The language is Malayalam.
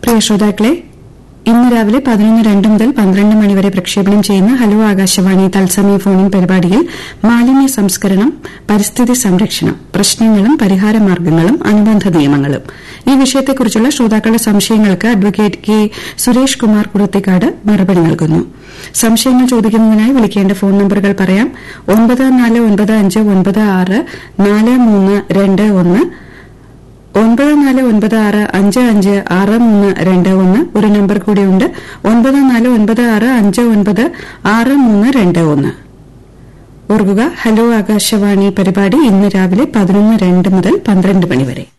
പ്രിയ ശ്രോതാക്കളെ ഇന്ന് രാവിലെ പതിനൊന്ന് രണ്ട് മുതൽ പന്ത്രണ്ട് മണിവരെ പ്രക്ഷേപണം ചെയ്യുന്ന ഹലോ ആകാശവാണി തത്സമയ ഫോണിൻ പരിപാടിയിൽ മാലിന്യ സംസ്കരണം പരിസ്ഥിതി സംരക്ഷണം പ്രശ്നങ്ങളും പരിഹാരമാർഗ്ഗങ്ങളും അനുബന്ധ നിയമങ്ങളും ഈ വിഷയത്തെക്കുറിച്ചുള്ള ശ്രോതാക്കളുടെ സംശയങ്ങൾക്ക് അഡ്വക്കേറ്റ് കെ സുരേഷ് കുമാർ കുളത്തിക്കാട് മറുപടി നൽകുന്നു സംശയങ്ങൾ ചോദിക്കുന്നതിനായി വിളിക്കേണ്ട ഫോൺ നമ്പറുകൾ പറയാം ഒൻപത് നാല് ഒൻപത് അഞ്ച് ഒൻപത് ആറ് നാല് മൂന്ന് രണ്ട് ഒന്ന് ഒൻപത് നാല് ഒൻപത് ആറ് അഞ്ച് അഞ്ച് ആറ് മൂന്ന് രണ്ട് ഒന്ന് ഒരു നമ്പർ കൂടിയുണ്ട് ഒൻപത് നാല് ഒൻപത് ആറ് അഞ്ച് ഒൻപത് ആറ് മൂന്ന് രണ്ട് ഒന്ന് ഓർക്കുക ഹലോ ആകാശവാണി പരിപാടി ഇന്ന് രാവിലെ പതിനൊന്ന് രണ്ട് മുതൽ പന്ത്രണ്ട് മണി വരെ